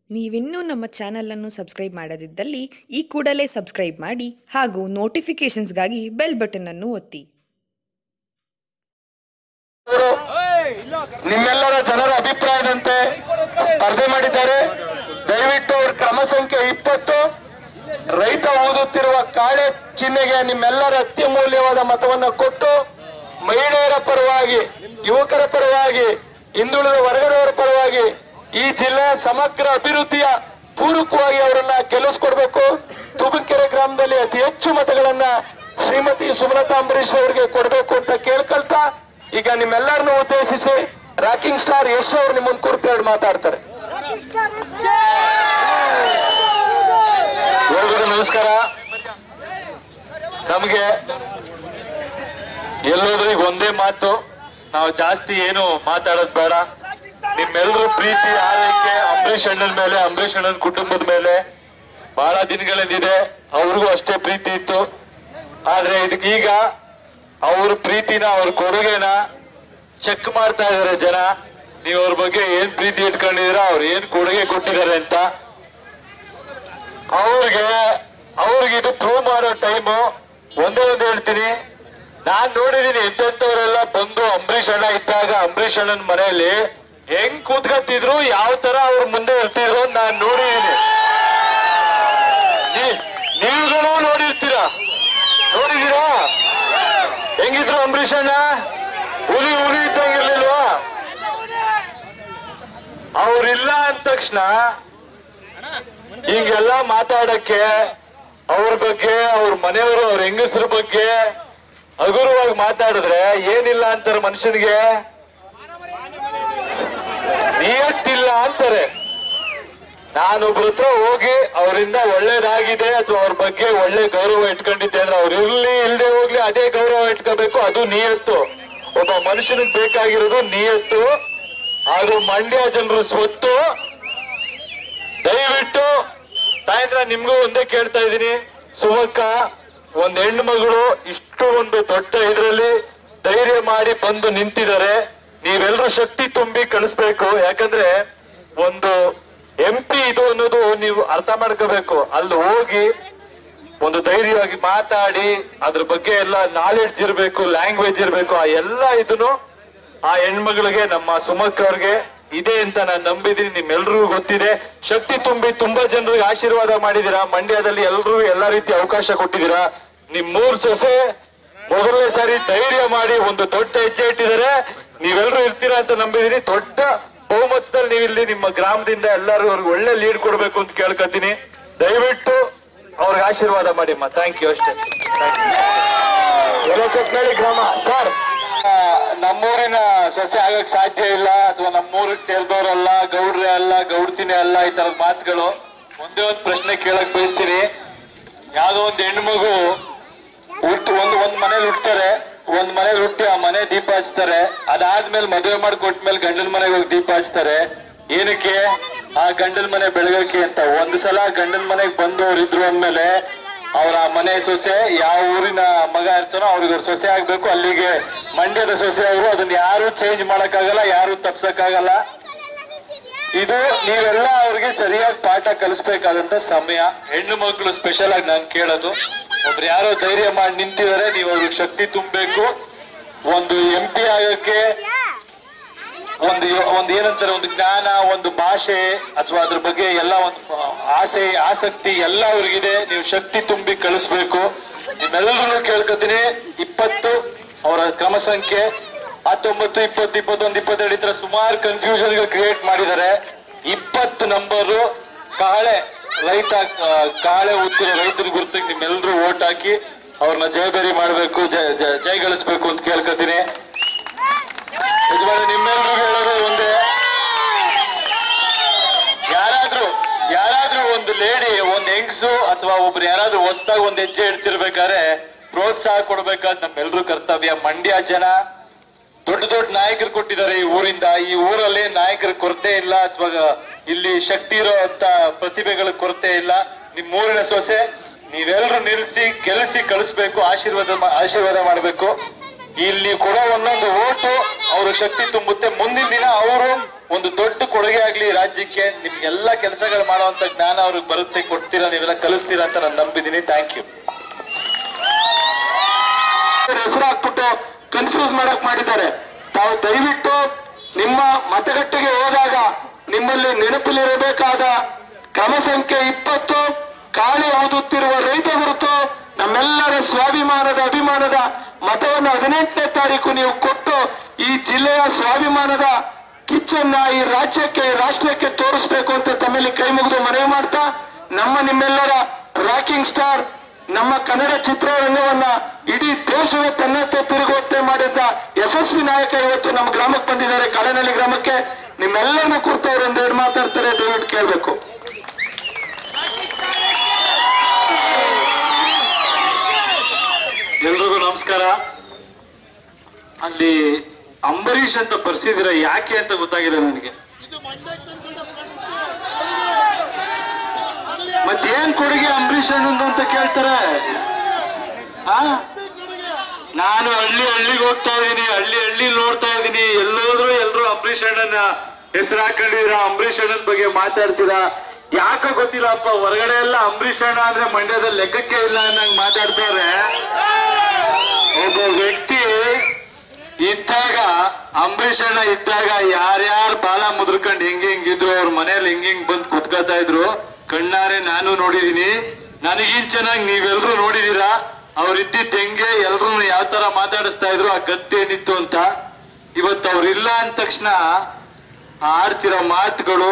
ನೀವಿನ್ನೂ ನಮ್ಮ ಚಾನಲನ್ನು ಸಬ್ಸ್ಕ್ರೈಬ್ ಮಾಡದಿದ್ದಲ್ಲಿ ಈ ಕೂಡಲೇ ಸಬ್ಸ್ಕ್ರೈಬ್ ಮಾಡಿ ಹಾಗೂ ನೋಟಿಫಿಕೇಷನ್ಸ್ಗಾಗಿ ಬೆಲ್ ಬಟನ್ ಅನ್ನು ಒತ್ತಿ ಅವರು ನಿಮ್ಮೆಲ್ಲರ ಜನರ ಅಭಿಪ್ರಾಯದಂತೆ ಸ್ಪರ್ಧೆ ಮಾಡಿದ್ದಾರೆ ದಯವಿಟ್ಟು ಅವ್ರ ಕ್ರಮ ಸಂಖ್ಯೆ ಇಪ್ಪತ್ತು ರೈತ ಓದುತ್ತಿರುವ ಕಾಳೆ ಚಿಹ್ನೆಗೆ ನಿಮ್ಮೆಲ್ಲರ ಅತ್ಯಮೂಲ್ಯವಾದ ಮತವನ್ನ ಕೊಟ್ಟು ಮಹಿಳೆಯರ ಪರವಾಗಿ ಯುವಕರ ಪರವಾಗಿ ಹಿಂದುಳಿದ ವರ್ಗದವರ ಪರವಾಗಿ ಈ ಜಿಲ್ಲೆಯ ಸಮಗ್ರ ಅಭಿವೃದ್ಧಿಯ ಪೂರಕವಾಗಿ ಅವರನ್ನ ಗೆಲ್ಲಿಸ್ಕೊಡ್ಬೇಕು ತುಬಕೆರೆ ಗ್ರಾಮದಲ್ಲಿ ಅತಿ ಹೆಚ್ಚು ಮತಗಳನ್ನ ಶ್ರೀಮತಿ ಸುಮಲತಾ ಅಂಬರೀಶ್ ಅವರಿಗೆ ಕೊಡಬೇಕು ಅಂತ ಕೇಳ್ಕೊಳ್ತಾ ಈಗ ನಿಮ್ಮೆಲ್ಲರನ್ನು ಉದ್ದೇಶಿಸಿ ರಾಕಿಂಗ್ ಸ್ಟಾರ್ ಯಶ್ ಅವರು ನಿಮ್ಮನ್ನ ಕುರಿತು ಎರಡು ಮಾತಾಡ್ತಾರೆ ಎಲ್ರಿಗೂ ನಮಸ್ಕಾರ ನಮಗೆ ಎಲ್ಲೋದ್ರಿಗೆ ಒಂದೇ ಮಾತು ನಾವು ಜಾಸ್ತಿ ಏನು ಮಾತಾಡೋದು ಬೇಡ ನಿಮ್ಮೆಲ್ಲರೂ ಪ್ರೀತಿ ಆರೈಕೆ ಅಂಬರೀಷ್ ಅಣ್ಣನ ಮೇಲೆ ಅಂಬರೀಷ್ ಅಣ್ಣನ ಕುಟುಂಬದ ಮೇಲೆ ಬಹಳ ದಿನಗಳಿಂದಿದೆ ಅವ್ರಿಗೂ ಅಷ್ಟೇ ಪ್ರೀತಿ ಇತ್ತು ಆದ್ರೆ ಇದಕ್ಕೆ ಈಗ ಅವ್ರ ಪ್ರೀತಿನ ಅವ್ರ ಕೊಡುಗೆನ ಚೆಕ್ ಮಾಡ್ತಾ ಇದಾರೆ ಜನ ನೀವು ಅವ್ರ ಬಗ್ಗೆ ಏನ್ ಪ್ರೀತಿ ಇಟ್ಕೊಂಡಿದೀರ ಅವ್ರು ಏನ್ ಕೊಡುಗೆ ಕೊಟ್ಟಿದ್ದಾರೆ ಅಂತ ಅವ್ರಿಗೆ ಅವ್ರಿಗೆ ಇದು ಪ್ರೂವ್ ಮಾಡೋ ಟೈಮು ಒಂದೇ ಒಂದು ಹೇಳ್ತೀನಿ ನಾನ್ ನೋಡಿದೀನಿ ಎಂತೆಂತವರೆಲ್ಲ ಬಂದು ಅಂಬರೀಷ್ ಅಣ್ಣ ಇದ್ದಾಗ ಅಂಬರೀಷ್ ಅಣ್ಣನ ಮನೆಯಲ್ಲಿ ಹೆಂಗ್ ಕೂತ್ಕತ್ತಿದ್ರು ಯಾವ ತರ ಅವ್ರ ಮುಂದೆ ಇರ್ತಿದ್ರು ಅಂತ ನಾನ್ ನೋಡಿದೀನಿ ನೀ- ನೀವುಗಳು ನೋಡಿರ್ತೀರಾ ನೋಡಿದೀರಾ ಹೆಂಗಿದ್ರು ಅಂಬರೀಷ್ ಅಣ್ಣ ಹುಲಿ ಹುಲಿ ಇದ್ದಂಗಿರ್ಲಿಲ್ವಾ ಅವ್ರಿಲ್ಲ ಅಂದ ತಕ್ಷಣ ಹಿಂಗೆಲ್ಲ ಮಾತಾಡಕ್ಕೆ ಅವ್ರ ಬಗ್ಗೆ ಅವ್ರ ಮನೆಯವರು ಅವ್ರ ಹೆಂಗಸರ ಬಗ್ಗೆ ಹಗುರವಾಗಿ ಮಾತಾಡಿದ್ರೆ ಏನಿಲ್ಲ ಅಂತಾರೆ ಮನುಷ್ಯನಿಗೆ ನಿಯತ್ತಿಲ್ಲ ಅಂತಾರೆ ನಾನೊಬ್ರ ಹತ್ರ ಹೋಗಿ ಅವರಿಂದ ಒಳ್ಳೇದಾಗಿದೆ ಅಥವಾ ಅವ್ರ ಬಗ್ಗೆ ಒಳ್ಳೆ ಗೌರವ ಇಟ್ಕೊಂಡಿದ್ದೆ ಅಂದ್ರೆ ಅವ್ರು ಇರ್ಲಿ ಇಲ್ಲದೆ ಹೋಗ್ಲಿ ಅದೇ ಗೌರವ ಇಟ್ಕೋಬೇಕು ಅದು ನಿಯತ್ತು ಒಬ್ಬ ಮನುಷ್ಯನಿಗೆ ಬೇಕಾಗಿರೋದು ನಿಯತ್ತು ಹಾಗೂ ಮಂಡ್ಯ ಜನರ ಸ್ವತ್ತು ದಯವಿಟ್ಟು ಸಾಯಂತ್ರ ನಿಮ್ಗೂ ಒಂದೇ ಕೇಳ್ತಾ ಇದ್ದೀನಿ ಸುಮಕ್ಕ ಒಂದ್ ಹೆಣ್ಣು ಮಗಳು ಇಷ್ಟು ಒಂದು ದೊಡ್ಡ ಇದ್ರಲ್ಲಿ ಧೈರ್ಯ ಮಾಡಿ ಬಂದು ನಿಂತಿದ್ದಾರೆ ನೀವೆಲ್ಲರೂ ಶಕ್ತಿ ತುಂಬಿ ಕಳಿಸ್ಬೇಕು ಯಾಕಂದ್ರೆ ಒಂದು ಎಂ ಪಿ ಇದು ಅನ್ನೋದು ನೀವು ಅರ್ಥ ಮಾಡ್ಕೋಬೇಕು ಅಲ್ಲಿ ಹೋಗಿ ಒಂದು ಧೈರ್ಯವಾಗಿ ಮಾತಾಡಿ ಅದ್ರ ಬಗ್ಗೆ ಎಲ್ಲ ನಾಲೆಡ್ಜ್ ಇರಬೇಕು ಲ್ಯಾಂಗ್ವೇಜ್ ಇರಬೇಕು ಆ ಎಲ್ಲ ಇದನ್ನು ಆ ಹೆಣ್ಮಗಳಿಗೆ ನಮ್ಮ ಸುಮಕ್ ಅವ್ರಿಗೆ ಇದೆ ಅಂತ ನಾನು ನಂಬಿದೀನಿ ನಿಮ್ಮೆಲ್ರಿಗೂ ಗೊತ್ತಿದೆ ಶಕ್ತಿ ತುಂಬಿ ತುಂಬಾ ಜನರಿಗೆ ಆಶೀರ್ವಾದ ಮಾಡಿದೀರಾ ಮಂಡ್ಯದಲ್ಲಿ ಎಲ್ರಿಗೂ ಎಲ್ಲಾ ರೀತಿ ಅವಕಾಶ ಕೊಟ್ಟಿದ್ದೀರಾ ನಿಮ್ ಮೂರ್ ಸೊಸೆ ಮೊದಲನೇ ಸಾರಿ ಧೈರ್ಯ ಮಾಡಿ ಒಂದು ದೊಡ್ಡ ಹೆಜ್ಜೆ ಇಟ್ಟಿದ್ದಾರೆ ನೀವೆಲ್ಲರೂ ಇರ್ತೀರಾ ಅಂತ ನಂಬಿದೀನಿ ದೊಡ್ಡ ಬಹುಮತದಲ್ಲಿ ನೀವು ಇಲ್ಲಿ ನಿಮ್ಮ ಗ್ರಾಮದಿಂದ ಎಲ್ಲರೂ ಅವ್ರಿಗೆ ಒಳ್ಳೆ ಲೀಡ್ ಕೊಡ್ಬೇಕು ಅಂತ ಕೇಳ್ಕೊತೀನಿ ದಯವಿಟ್ಟು ಅವ್ರಿಗೆ ಆಶೀರ್ವಾದ ಮಾಡಿಮ್ಮ ಥ್ಯಾಂಕ್ ಯು ಅಷ್ಟೇ ಎಲ್ಲೋ ಚಕ್ನಳ್ಳಿ ಗ್ರಾಮ ಸರ್ ನಮ್ಮೂರಿನ ಸಸ್ಯ ಆಗಕ್ ಸಾಧ್ಯ ಇಲ್ಲ ಅಥವಾ ನಮ್ಮೂರಿಗೆ ಸೇರಿದವರಲ್ಲ ಗೌಡ್ರೆ ಅಲ್ಲ ಗೌಡ್ತಿನೇ ಅಲ್ಲ ಈ ತರದ ಮಾತುಗಳು ಒಂದೇ ಒಂದು ಪ್ರಶ್ನೆ ಕೇಳಕ್ ಬಯಸ್ತೀನಿ ಯಾವ್ದೋ ಒಂದು ಹೆಣ್ಮಗು ಹುಟ್ಟು ಒಂದು ಒಂದ್ ಮನೇಲಿ ಹುಟ್ತಾರೆ ಒಂದ್ ಮನೇಲಿ ಹುಟ್ಟಿ ಆ ಮನೆ ದೀಪ ಹಚ್ತಾರೆ ಅದಾದ್ಮೇಲೆ ಮದುವೆ ಮಾಡಿ ಕೊಟ್ಮೇಲೆ ಗಂಡನ ಮನೆಗೆ ಹೋಗಿ ದೀಪ ಹಚ್ತಾರೆ ಏನಕ್ಕೆ ಆ ಗಂಡನ ಮನೆ ಬೆಳಗಕ್ಕೆ ಅಂತ ಒಂದ್ ಸಲ ಗಂಡನ ಮನೆಗೆ ಬಂದವ್ರು ಇದ್ರು ಅಂದ್ಮೇಲೆ ಅವ್ರ ಆ ಮನೆ ಸೊಸೆ ಯಾವ ಊರಿನ ಮಗ ಇರ್ತಾನೋ ಅವ್ರಿಗೆ ಅವ್ರ ಸೊಸೆ ಆಗ್ಬೇಕು ಅಲ್ಲಿಗೆ ಮಂಡ್ಯದ ಸೊಸೆ ಅವರು ಅದನ್ನ ಯಾರು ಚೇಂಜ್ ಮಾಡಕ್ಕಾಗಲ್ಲ ಯಾರು ತಪ್ಸಕ್ಕಾಗಲ್ಲ ಇದು ನೀವೆಲ್ಲ ಅವ್ರಿಗೆ ಸರಿಯಾಗಿ ಪಾಠ ಕಲಿಸ್ಬೇಕಾದಂತ ಸಮಯ ಹೆಣ್ಣು ಮಕ್ಕಳು ಸ್ಪೆಷಲ್ ಆಗಿ ನಾನು ಕೇಳೋದು ಒಬ್ರು ಯಾರೋ ಧೈರ್ಯ ಮಾಡಿ ನಿಂತಿದ್ದಾರೆ ನೀವು ಅವ್ರಿಗೆ ಶಕ್ತಿ ತುಂಬಬೇಕು ಒಂದು ಎಂ ಪಿ ಆಗಕ್ಕೆ ಒಂದು ಒಂದು ಏನಂತಾರೆ ಒಂದು ಜ್ಞಾನ ಒಂದು ಭಾಷೆ ಅಥವಾ ಅದ್ರ ಬಗ್ಗೆ ಎಲ್ಲ ಒಂದು ಆಸೆ ಆಸಕ್ತಿ ಎಲ್ಲ ಅವ್ರಿಗಿದೆ ನೀವು ಶಕ್ತಿ ತುಂಬಿ ಕಳಿಸ್ಬೇಕು ನಿಮ್ಮೆಲ್ಲರೂ ಕೇಳ್ಕೊತೀನಿ ಇಪ್ಪತ್ತು ಅವರ ಕ್ರಮ ಸಂಖ್ಯೆ ಹತ್ತೊಂಬತ್ತು ಇಪ್ಪತ್ತು ಇಪ್ಪತ್ತೊಂದು ಇಪ್ಪತ್ತೆರಡು ಈ ತರ ಸುಮಾರು ಕನ್ಫ್ಯೂಷನ್ ಕ್ರಿಯೇಟ್ ಮಾಡಿದ್ದಾರೆ ಇಪ್ಪತ್ತು ನಂಬರು ಕಾಳೆ ರೈತ ಆ, ಕಾಳೆ ಉತ್ತಿರೋ ರೈತರ ಗುರುತಿಗೆ ನಿಮ್ಮೆಲ್ಲರೂ ಓಟ್ ಹಾಕಿ ಅವ್ರನ್ನ ಜಯಬೇರಿ ಮಾಡ್ಬೇಕು ಜಯ ಜಯ- ಜಯಗಳಿಸ್ಬೇಕು ಅಂತ ಕೇಳ್ಕೊತೀನಿ ಯಜಮಾನ ನಿಮ್ಮೆಲ್ರಿಗೂ ಹೇಳೋದು ಒಂದೇ ಯಾರಾದ್ರೂ ಯಾರಾದ್ರೂ ಒಂದು ಲೇಡಿ ಒಂದ್ ಹೆಂಗ್ಸು ಅಥವಾ ಒಬ್ರು ಯಾರಾದ್ರೂ ಹೊಸದಾಗಿ ಒಂದ್ ಹೆಜ್ಜೆ ಇಡ್ತಿರ್ಬೇಕಾದ್ರೆ ಪ್ರೋತ್ಸಾಹ ಕೊಡ್ಬೇಕಾದ್ ನಮ್ಮೆಲ್ರೂ ಕರ್ತವ್ಯ ಮಂಡ್ಯ ಜನ ದೊಡ್ಡ ದೊಡ್ಡ ನಾಯಕರು ಕೊಟ್ಟಿದ್ದಾರೆ ಈ ಊರಿಂದ ಈ ಊರಲ್ಲಿ ನಾಯಕರ ಕೊರತೆ ಇಲ್ಲ ಅಥವಾ ಇಲ್ಲಿ ಶಕ್ತಿ ಇರೋ ಅಂತ ಪ್ರತಿಭೆಗಳ ಕೊರತೆ ಇಲ್ಲ ನಿಮ್ ಊರಿನ ಸೊಸೆ ನೀವೆಲ್ಲರೂ ನಿಲ್ಲಿಸಿ ಗೆಲ್ಲಿಸಿ ಕಳಿಸ್ಬೇಕು ಆಶೀರ್ವಾದ ಮಾ- ಆಶೀರ್ವಾದ ಮಾಡ್ಬೇಕು ಇಲ್ಲಿ ಕೊಡೋ ಒಂದೊಂದು ಓಟು ಅವ್ರ ಶಕ್ತಿ ತುಂಬುತ್ತೆ ಮುಂದಿನ ದಿನ ಅವರು ಒಂದು ದೊಡ್ಡ ಕೊಡುಗೆ ಆಗ್ಲಿ ರಾಜ್ಯಕ್ಕೆ ನಿಮ್ಗೆಲ್ಲ ಕೆಲಸಗಳು ಮಾಡುವಂತ ಜ್ಞಾನ ಅವ್ರಿಗೆ ಬರುತ್ತೆ ಕೊಡ್ತೀರಾ ನೀವೆಲ್ಲ ಕಲಿಸ್ತೀರಾ ಅಂತ ನಾನು ನಂಬಿದ್ದೀನಿ ಥ್ಯಾಂಕ್ ಯು ಹೆಸರು ಹಾಕ್ಬಿಟ್ಟು ಕನ್ಫ್ಯೂಸ್ ಮಾಡಕ್ ಮಾಡಿದ್ದಾರೆ ತಾವು ದಯವಿಟ್ಟು ನಿಮ್ಮ ಮತಗಟ್ಟೆಗೆ ಹೋದಾಗ ನಿಮ್ಮಲ್ಲಿ ನೆನಪಲ್ಲಿರಬೇಕಾದ ಕ್ರಮ ಸಂಖ್ಯೆ ಇಪ್ಪತ್ತು ಕಾಳಿ ಊದುತ್ತಿರುವ ರೈತ ಗುರುತು ನಮ್ಮೆಲ್ಲರ ಸ್ವಾಭಿಮಾನದ ಅಭಿಮಾನದ ಮತವನ್ನು ಹದಿನೆಂಟನೇ ತಾರೀಕು ನೀವು ಕೊಟ್ಟು ಈ ಜಿಲ್ಲೆಯ ಸ್ವಾಭಿಮಾನದ ಕಿಚ್ಚನ್ನ ಈ ರಾಜ್ಯಕ್ಕೆ ಈ ರಾಷ್ಟ್ರಕ್ಕೆ ತೋರಿಸ್ಬೇಕು ಅಂತ ತಮ್ಮಲ್ಲಿ ಕೈ ಮುಗಿದು ಮನವಿ ಮಾಡ್ತಾ ನಮ್ಮ ನಿಮ್ಮೆಲ್ಲರ ರಾಕಿಂಗ್ ಸ್ಟಾರ್ ನಮ್ಮ ಕನ್ನಡ ಚಿತ್ರರಂಗವನ್ನ ಇಡೀ ದೇಶವೇ ತನ್ನತ್ತೆ ತಿರುಗುವಂತೆ ಮಾಡಿದ್ದ ಯಶಸ್ವಿ ನಾಯಕ ಇವತ್ತು ನಮ್ಮ ಗ್ರಾಮಕ್ಕೆ ಬಂದಿದ್ದಾರೆ ಕಾಳನಹಳ್ಳಿ ಗ್ರಾಮಕ್ಕೆ ನಿಮ್ಮೆಲ್ಲರನ್ನ ಕುರಿತು ಅವ್ರು ಒಂದೆರಡು ಮಾತಾಡ್ತಾರೆ ದಯವಿಟ್ಟು ಕೇಳಬೇಕು ಎಲ್ರಿಗೂ ನಮಸ್ಕಾರ ಅಲ್ಲಿ ಅಂಬರೀಷ್ ಅಂತ ಬರ್ಸಿದಿರ ಯಾಕೆ ಅಂತ ಗೊತ್ತಾಗಿಲ್ಲ ನನಗೆ ಮತ್ತೇನ್ ಕೊಡುಗೆ ಅಂಬರೀಷ್ ಅಣ್ಣಂದು ಅಂತ ಕೇಳ್ತಾರೆ ಆ ನಾನು ಹಳ್ಳಿ ಹಳ್ಳಿಗೆ ಹೋಗ್ತಾ ಇದೀನಿ ಹಳ್ಳಿ ಹಳ್ಳಿ ನೋಡ್ತಾ ಇದೀನಿ ಎಲ್ಲೋದ್ರು ಎಲ್ರು ಅಂಬರೀಷ್ ಅಣ್ಣನ ಹೆಸರು ಹಾಕೊಂಡಿದ್ದೀರಾ ಅಂಬರೀಷ್ ಅಣ್ಣನ ಬಗ್ಗೆ ಮಾತಾಡ್ತೀರಾ ಯಾಕ ಗೊತ್ತಿಲ್ಲಪ್ಪ ಹೊರಗಡೆ ಎಲ್ಲ ಅಂಬರೀಷ್ ಅಣ್ಣ ಅಂದ್ರೆ ಮಂಡ್ಯದಲ್ಲಿ ಲೆಕ್ಕಕ್ಕೆ ಇಲ್ಲ ಅನ್ನಂಗ್ ಮಾತಾಡ್ತಾರೆ ಒಬ್ಬ ವ್ಯಕ್ತಿ ಇದ್ದಾಗ ಅಂಬರೀಷ್ ಅಣ್ಣ ಇದ್ದಾಗ ಯಾರ್ಯಾರು ಬಾಲ ಮುದ್ರಕೊಂಡು ಹೆಂಗ್ ಹೆಂಗಿದ್ರು ಅವ್ರ ಮನೇಲಿ ಹೆಂಗ್ ಹೆಂಗ್ ಬಂದ್ ಕುತ್ಕೋತಾ ಇದ್ರು ಕಣ್ಣಾರೆ ನಾನು ನೋಡಿದೀನಿ ನನಗಿನ್ ಚೆನ್ನಾಗಿ ನೀವೆಲ್ರೂ ನೋಡಿದೀರಾ ಅವ್ರು ಇದ್ದಿದ್ ಹೆಂಗೆ ಎಲ್ರು ಯಾವ ತರ ಮಾತಾಡಿಸ್ತಾ ಇದ್ರು ಆ ಗತ್ತೆ ಏನಿತ್ತು ಅಂತ ಇವತ್ತು ಅವ್ರಿಲ್ಲ ಅಂದ ತಕ್ಷಣ ಆಡ್ತಿರೋ ಮಾತುಗಳು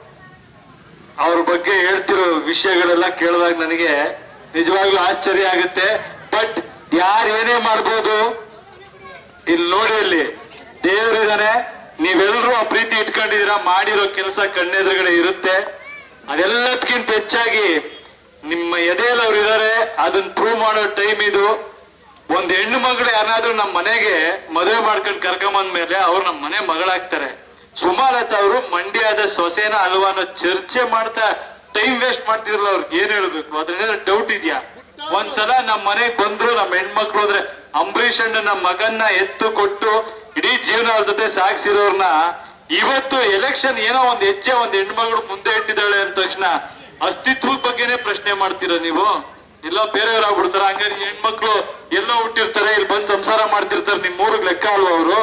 ಅವ್ರ ಬಗ್ಗೆ ಹೇಳ್ತಿರೋ ವಿಷಯಗಳೆಲ್ಲ ಕೇಳಿದಾಗ ನನಗೆ ನಿಜವಾಗ್ಲೂ ಆಶ್ಚರ್ಯ ಆಗುತ್ತೆ ಬಟ್ ಯಾರು ಏನೇ ಮಾಡ್ಬೋದು ಇಲ್ಲಿ ನೋಡಿ ಇಲ್ಲಿ ದೇವರಿದಾನೆ ನೀವೆಲ್ಲರೂ ಆ ಪ್ರೀತಿ ಇಟ್ಕೊಂಡಿದೀರಾ ಮಾಡಿರೋ ಕೆಲಸ ಕಣ್ಣೆದುರುಗಡೆ ಇರುತ್ತೆ ಅದೆಲ್ಲದಕ್ಕಿಂತ ಹೆಚ್ಚಾಗಿ ನಿಮ್ಮ ಎದೆಯಲ್ಲಿ ಅವ್ರು ಇದಾರೆ ಅದನ್ನ ಪ್ರೂವ್ ಮಾಡೋ ಟೈಮ್ ಇದು ಒಂದ್ ಹೆಣ್ಣು ಮಗಳು ಯಾರಾದ್ರೂ ನಮ್ಮ ಮನೆಗೆ ಮದುವೆ ಮಾಡ್ಕೊಂಡು ಕರ್ಕೊಂಬಂದ ಮೇಲೆ ಅವ್ರು ನಮ್ಮ ಮನೆ ಮಗಳಾಗ್ತಾರೆ ಸುಮಾಲತಾ ಅವರು ಮಂಡ್ಯದ ಸೊಸೆನ ಅಲ್ವಾ ಅನ್ನೋ ಚರ್ಚೆ ಮಾಡ್ತಾ ಟೈಮ್ ವೇಸ್ಟ್ ಮಾಡ್ತಿದ್ರಲ್ಲ ಅವ್ರಿಗೆ ಏನ್ ಹೇಳ್ಬೇಕು ಅದ್ರಲ್ಲಿ ಡೌಟ್ ಇದೆಯಾ ಒಂದ್ಸಲ ನಮ್ಮ ಮನೆಗ್ ಬಂದ್ರು ನಮ್ಮ ಹೆಣ್ಮಕ್ಳು ಅಂದ್ರೆ ಅಂಬರೀಷ್ ಅಣ್ಣನ ಮಗನ್ನ ಎತ್ತು ಕೊಟ್ಟು ಇಡೀ ಜೀವನ ಅವ್ರ ಜೊತೆ ಸಾಗಿಸಿರೋರ್ನ ಇವತ್ತು ಎಲೆಕ್ಷನ್ ಏನೋ ಒಂದ್ ಹೆಜ್ಜೆ ಒಂದ್ ಹೆಣ್ಮಗಳು ಮುಂದೆ ಇಟ್ಟಿದ್ದಾಳೆ ಅಂದ ತಕ್ಷಣ ಅಸ್ತಿತ್ವದ ಬಗ್ಗೆನೇ ಪ್ರಶ್ನೆ ಮಾಡ್ತೀರಾ ನೀವು ಎಲ್ಲೋ ಬೇರೆಯವ್ರಾಗ್ಬಿಡ್ತಾರ ಹಂಗಾರೆ ಹೆಣ್ಮಕ್ಳು ಎಲ್ಲೋ ಹುಟ್ಟಿರ್ತಾರೆ ಇಲ್ಲಿ ಬಂದ್ ಸಂಸಾರ ಮಾಡ್ತಿರ್ತಾರೆ ನಿಮ್ ಊರಿಗೆ ಲೆಕ್ಕ ಅಲ್ವಾ ಅವರು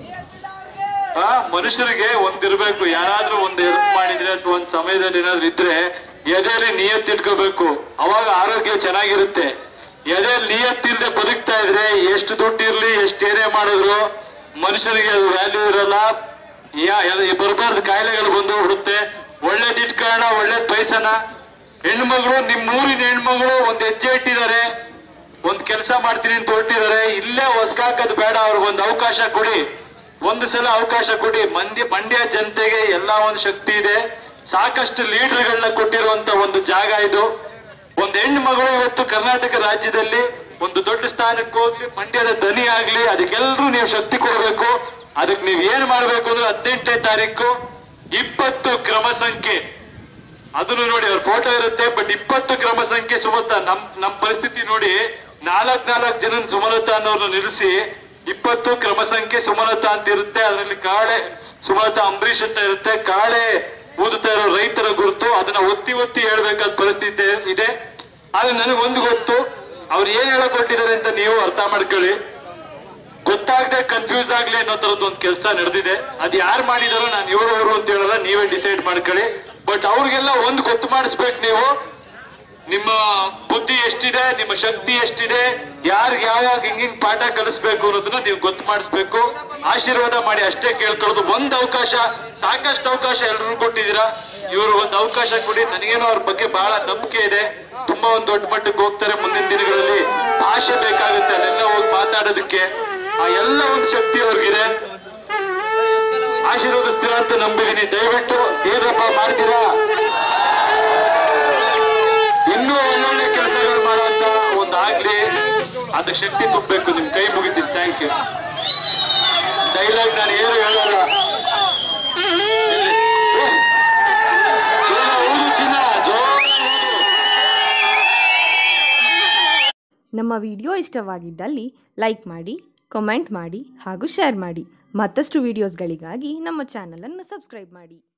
ಆ ಮನುಷ್ಯರಿಗೆ ಒಂದಿರ್ಬೇಕು ಯಾರಾದ್ರೂ ಒಂದ್ ಹೆಲ್ಪ್ ಮಾಡಿದ್ರೆ ಅಥವಾ ಒಂದ್ ಸಮಯದಲ್ಲಿ ಏನಾದ್ರು ಇದ್ರೆ ಎದೆಯಲ್ಲಿ ನಿಯತ್ ಇಟ್ಕೋಬೇಕು ಅವಾಗ ಆರೋಗ್ಯ ಚೆನ್ನಾಗಿರುತ್ತೆ ಎದೆಯಲ್ಲಿ ನಿಯತ್ ಇಲ್ದೆ ಬದುಕ್ತಾ ಇದ್ರೆ ಎಷ್ಟು ದುಡ್ಡು ಇರ್ಲಿ ಎಷ್ಟು ಏನೇ ಮಾಡಿದ್ರು ಮನುಷ್ಯನಿಗೆ ಅದು ವ್ಯಾಲ್ಯೂ ಇರಲ್ಲ ಯಾ- ಎಲ್ಲ- ಬರ್ಬಾರ್ದು ಕಾಯಿಲೆಗಳು ಬಂದು ಬಿಡುತ್ತೆ ಒಳ್ಳೇದ್ ಇಟ್ಕೊಳ್ಳೋಣ ಒಳ್ಳೇದ್ ಪೈಸನ ಹೆಣ್ಮಗಳು ನಿಮ್ ಊರಿನ ಹೆಣ್ಮಗಳು ಒಂದ್ ಹೆಜ್ಜೆ ಇಟ್ಟಿದ್ದಾರೆ ಒಂದ್ ಕೆಲಸ ಮಾಡ್ತೀನಿ ಅಂತ ಹೊರಟಿದ್ದಾರೆ ಇಲ್ಲೇ ಹೊಸ್ಕಾಕದ್ ಬೇಡ ಅವ್ರಿಗೊಂದು ಅವಕಾಶ ಕೊಡಿ ಒಂದು ಸಲ ಅವಕಾಶ ಕೊಡಿ ಮಂದಿ ಮಂಡ್ಯ ಜನತೆಗೆ ಎಲ್ಲಾ ಒಂದು ಶಕ್ತಿ ಇದೆ ಸಾಕಷ್ಟು ಲೀಡರ್ಗಳನ್ನ ಕೊಟ್ಟಿರುವಂತ ಒಂದು ಜಾಗ ಇದು ಒಂದ್ ಹೆಣ್ಣು ಮಗಳು ಇವತ್ತು ಕರ್ನಾಟಕ ರಾಜ್ಯದಲ್ಲಿ ಒಂದು ದೊಡ್ಡ ಸ್ಥಾನಕ್ಕೆ ಹೋಗ್ಲಿ ಮಂಡ್ಯದ ದನಿ ಆಗ್ಲಿ ಅದಕ್ಕೆಲ್ಲರೂ ನೀವು ಶಕ್ತಿ ಕೊಡಬೇಕು ಅದಕ್ಕೆ ನೀವ್ ಏನ್ ಮಾಡ್ಬೇಕು ಅಂದ್ರೆ ಹದಿನೆಂಟನೇ ತಾರೀಕು ಇಪ್ಪತ್ತು ಕ್ರಮ ಸಂಖ್ಯೆ ಅದನ್ನು ನೋಡಿ ಅವ್ರ ಫೋಟೋ ಇರುತ್ತೆ ಬಟ್ ಇಪ್ಪತ್ತು ಕ್ರಮ ಸಂಖ್ಯೆ ಸುಮಲತಾ ನಮ್ ನಮ್ ಪರಿಸ್ಥಿತಿ ನೋಡಿ ನಾಲ್ಕ್ ನಾಲ್ಕ್ ಜನ ಸುಮಲತಾ ಅನ್ನೋರ್ನ ನಿಲ್ಲಿಸಿ ಇಪ್ಪತ್ತು ಕ್ರಮ ಸಂಖ್ಯೆ ಸುಮಲತಾ ಅಂತ ಇರುತ್ತೆ ಅದರಲ್ಲಿ ಕಾಳೆ ಸುಮಲತಾ ಅಂಬರೀಷ್ ಅಂತ ಇರುತ್ತೆ ಕಾಳೆ ಊದುತ್ತಾ ಇರೋ ರೈತರ ಗುರುತು ಅದನ್ನ ಒತ್ತಿ ಒತ್ತಿ ಹೇಳ್ಬೇಕಾದ ಪರಿಸ್ಥಿತಿ ಇದೆ ಆದ್ರೆ ನನಗೆ ಒಂದು ಗೊತ್ತು ಅವ್ರು ಏನ್ ಹೇಳಕ್ ಹೊರಟಿದ್ದಾರೆ ಅಂತ ನೀವು ಅರ್ಥ ಮಾಡ್ಕೊಳ್ಳಿ ಗೊತ್ತಾಗದೆ ಕನ್ಫ್ಯೂಸ್ ಆಗ್ಲಿ ಅನ್ನೋ ತರದ್ದು ಒಂದು ಕೆಲಸ ನಡೆದಿದೆ ಅದ್ ಯಾರು ಮಾಡಿದಾರೋ ನಾನು ಇವರು ಅವರು ಅಂತ ಹೇಳಲ್ಲ ನೀವೇ ಡಿಸೈಡ್ ಮಾಡ್ಕೊಳ್ಳಿ ಬಟ್ ಅವ್ರಿಗೆಲ್ಲ ಒಂದು ಗೊತ್ತು ಮಾಡಿಸ್ಬೇಕು ನೀವು ನಿಮ್ಮ ಬುದ್ಧಿ ಎಷ್ಟಿದೆ ನಿಮ್ಮ ಶಕ್ತಿ ಎಷ್ಟಿದೆ ಯಾರಿಗೆ ಯಾವಾಗ ಹಿಂಗಿಂಗ್ ಪಾಠ ಕಲಿಸ್ಬೇಕು ಅನ್ನೋದನ್ನ ನೀವು ಗೊತ್ತು ಮಾಡಿಸ್ಬೇಕು ಆಶೀರ್ವಾದ ಮಾಡಿ ಅಷ್ಟೇ ಕೇಳ್ಕೊಳ್ಳೋದು ಒಂದ್ ಅವಕಾಶ ಸಾಕಷ್ಟು ಅವಕಾಶ ಎಲ್ರಿಗೂ ಕೊಟ್ಟಿದ್ದೀರಾ ಇವರು ಒಂದು ಅವಕಾಶ ಕೊಡಿ ನನಗೇನೋ ಅವ್ರ ಬಗ್ಗೆ ಬಹಳ ನಂಬಿಕೆ ಇದೆ ತುಂಬಾ ಒಂದ್ ದೊಡ್ಡ ಮಟ್ಟಕ್ಕೆ ಹೋಗ್ತಾರೆ ಮುಂದಿನ ದಿನಗಳಲ್ಲಿ ಭಾಷೆ ಬೇಕಾಗುತ್ತೆ ಅಲ್ಲೆಲ್ಲ ಹೋಗಿ ಮಾತಾಡೋದಕ್ಕೆ ಆ ಎಲ್ಲ ಒಂದು ಶಕ್ತಿ ಅವ್ರಿಗಿದೆ ಆಶೀರ್ವದಿಸ್ತೀರಾ ಅಂತ ನಂಬಿದೀನಿ ದಯವಿಟ್ಟು ಏನಪ್ಪ ಮಾಡ್ತೀರಾ ಇನ್ನೂ ಒಳ್ಳೊಳ್ಳೆ ಕೆಲಸಗಳು ಮಾಡುವಂತ ಒಂದು ಆಗ್ಲಿ ಅದಕ್ಕೆ ಶಕ್ತಿ ತುಂಬಬೇಕು ನಿಮ್ ಕೈ ಮುಗಿತೀನಿ ಥ್ಯಾಂಕ್ ಯು ಡೈಲಾಗ್ ನಾನು ಏನು ಹೇಳಲ್ಲ ಎಲ್ಲಿ? ಏ, ಏನೋ ಊದು ಚಿನ್ನ ಜೋರಾಗಿ ಊದು. ನಮ್ಮ ವಿಡಿಯೋ ಇಷ್ಟವಾಗಿದ್ದಲ್ಲಿ ಲೈಕ್ ಮಾಡಿ ಕಮೆಂಟ್ ಮಾಡಿ ಹಾಗೂ ಶೇರ್ ಮಾಡಿ ಮತ್ತಷ್ಟು ವಿಡಿಯೋಸ್ಗಳಿಗಾಗಿ ನಮ್ಮ ಚಾನಲನ್ನು ಸಬ್ಸ್ಕ್ರೈಬ್ ಮಾಡಿ